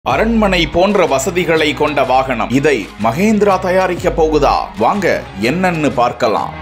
அரண்மனை போன்ற வசதிகளை கொண்ட வாகனம் இதை மகேந்திரா தயாரிக்க போகுதா வாங்க என்னன்னு பார்க்கலாம்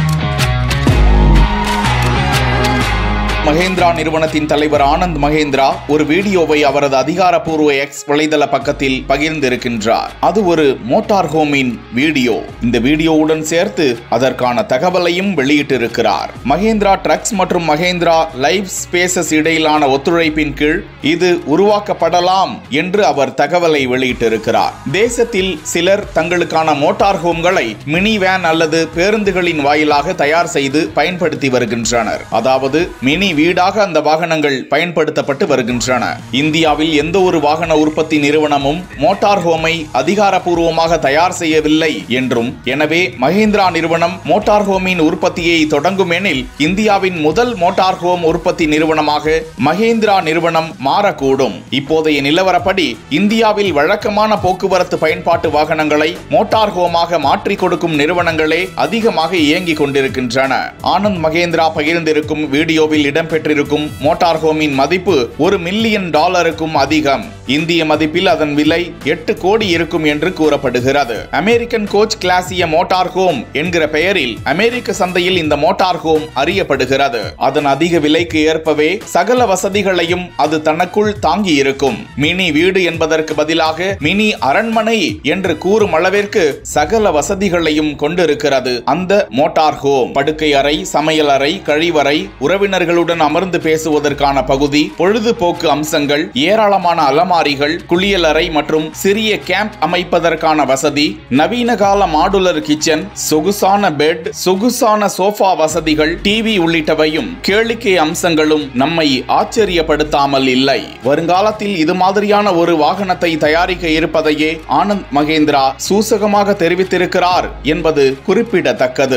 மகேந்திரா நிறுவனத்தின் தலைவர் ஆனந்த் மகேந்திரா ஒரு வீடியோவை அவரது அதிகாரப்பூர்வ எக்ஸ் வலைதள பக்கத்தில் பகிர்ந்திருக்கின்றார் அது ஒரு மோட்டார் ஹோமின் வீடியோ இந்த வீடியோவுடன் சேர்த்து அதற்கான தகவலையும் வெளியிட்டிருக்கிறார் மகேந்திரா ட்ரக்ஸ் மற்றும் மகேந்திரா லைஃப் ஸ்பேசஸ் இடையிலான ஒத்துழைப்பின் கீழ் இது உருவாக்கப்படலாம் என்று அவர் தகவலை வெளியிட்டிருக்கிறார் தேசத்தில் சிலர் தங்களுக்கான மோட்டார் ஹோம்களை மினி வேன் அல்லது பேருந்துகளின் வாயிலாக தயார் செய்து பயன்படுத்தி வருகின்றனர் அதாவது மினி வீடாக அந்த வாகனங்கள் பயன்படுத்தப்பட்டு வருகின்றன இந்தியாவில் எந்த ஒரு வாகன உற்பத்தி நிறுவனமும் மோட்டார் ஹோமை அதிகாரப்பூர்வமாக தயார் செய்யவில்லை என்றும் எனவே மஹிந்திரா நிறுவனம் மோட்டார் ஹோமின் உற்பத்தியை தொடங்கும் எனில் இந்தியாவின் முதல் மோட்டார் ஹோம் உற்பத்தி நிறுவனமாக மஹேந்திரா நிறுவனம் மாறக்கூடும் இப்போதைய நிலவரப்படி இந்தியாவில் வழக்கமான போக்குவரத்து பயன்பாட்டு வாகனங்களை மோட்டார் ஹோமாக மாற்றிக் கொடுக்கும் நிறுவனங்களே அதிகமாக இயங்கிக் கொண்டிருக்கின்றன ஆனந்த் மகேந்திரா பகிர்ந்திருக்கும் வீடியோவில் இடம்பெற்றிருக்கும் மோட்டார் ஹோமின் மதிப்பு ஒரு மில்லியன் டாலருக்கும் அதிகம் இந்திய மதிப்பில் அதன் விலை எட்டு கோடி இருக்கும் என்று கூறப்படுகிறது அமெரிக்கன் கோச் கிளாசிய மோட்டார் ஹோம் என்கிற பெயரில் அமெரிக்க சந்தையில் இந்த மோட்டார் ஹோம் அறியப்படுகிறது அதன் அதிக விலைக்கு ஏற்பவே சகல வசதிகளையும் அது தனக்குள் தாங்கி இருக்கும் மினி வீடு என்பதற்கு பதிலாக மினி அரண்மனை என்று கூறும் அளவிற்கு சகல வசதிகளையும் கொண்டிருக்கிறது அந்த மோட்டார் ஹோம் படுக்கை அறை சமையல் அறை கழிவறை உறவினர்களுடன் அமர்ந்து பேசுவதற்கான பகுதி பொழுதுபோக்கு அம்சங்கள் ஏராளமான அலமாரிகள் குளியலறை மற்றும் சிறிய கேம்ப் அமைப்பதற்கான வசதி நவீன கால மாடுலர் கிச்சன் சொகுசான பெட் சொகுசான சோஃபா வசதிகள் டிவி உள்ளிட்டவையும் கேளிக்கை அம்சங்களும் நம்மை ஆச்சரியப்படுத்தாமல் இல்லை வருங்காலத்தில் இது மாதிரியான ஒரு வாகனத்தை தயாரிக்க இருப்பதையே ஆனந்த் மகேந்திரா சூசகமாக தெரிவித்திருக்கிறார் என்பது குறிப்பிடத்தக்கது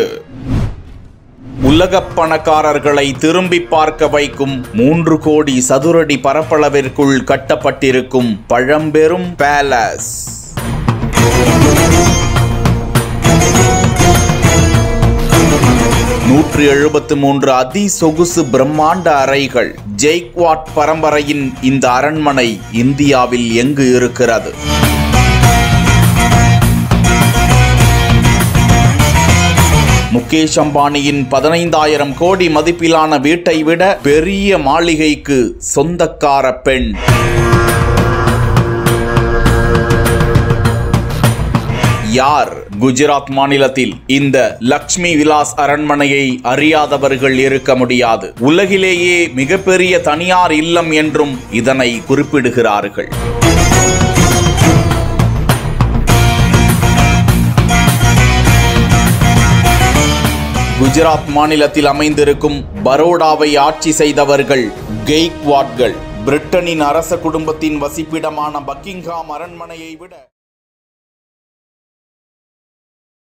உலகப் பணக்காரர்களை திரும்பி பார்க்க வைக்கும் மூன்று கோடி சதுரடி பரப்பளவிற்குள் கட்டப்பட்டிருக்கும் பழம்பெரும் பேலஸ் நூற்று எழுபத்து மூன்று அதி சொகுசு பிரம்மாண்ட அறைகள் ஜெய்க்வாட் பரம்பரையின் இந்த அரண்மனை இந்தியாவில் எங்கு இருக்கிறது முகேஷ் அம்பானியின் பதினைந்தாயிரம் கோடி மதிப்பிலான வீட்டை விட பெரிய மாளிகைக்கு சொந்தக்கார பெண் யார் குஜராத் மாநிலத்தில் இந்த லக்ஷ்மி விலாஸ் அரண்மனையை அறியாதவர்கள் இருக்க முடியாது உலகிலேயே மிகப்பெரிய தனியார் இல்லம் என்றும் இதனை குறிப்பிடுகிறார்கள் குஜராத் மாநிலத்தில் அமைந்திருக்கும் பரோடாவை ஆட்சி செய்தவர்கள் கெய்க்வாட்கள் பிரிட்டனின் அரச குடும்பத்தின் வசிப்பிடமான பக்கிங்ஹாம் அரண்மனையை விட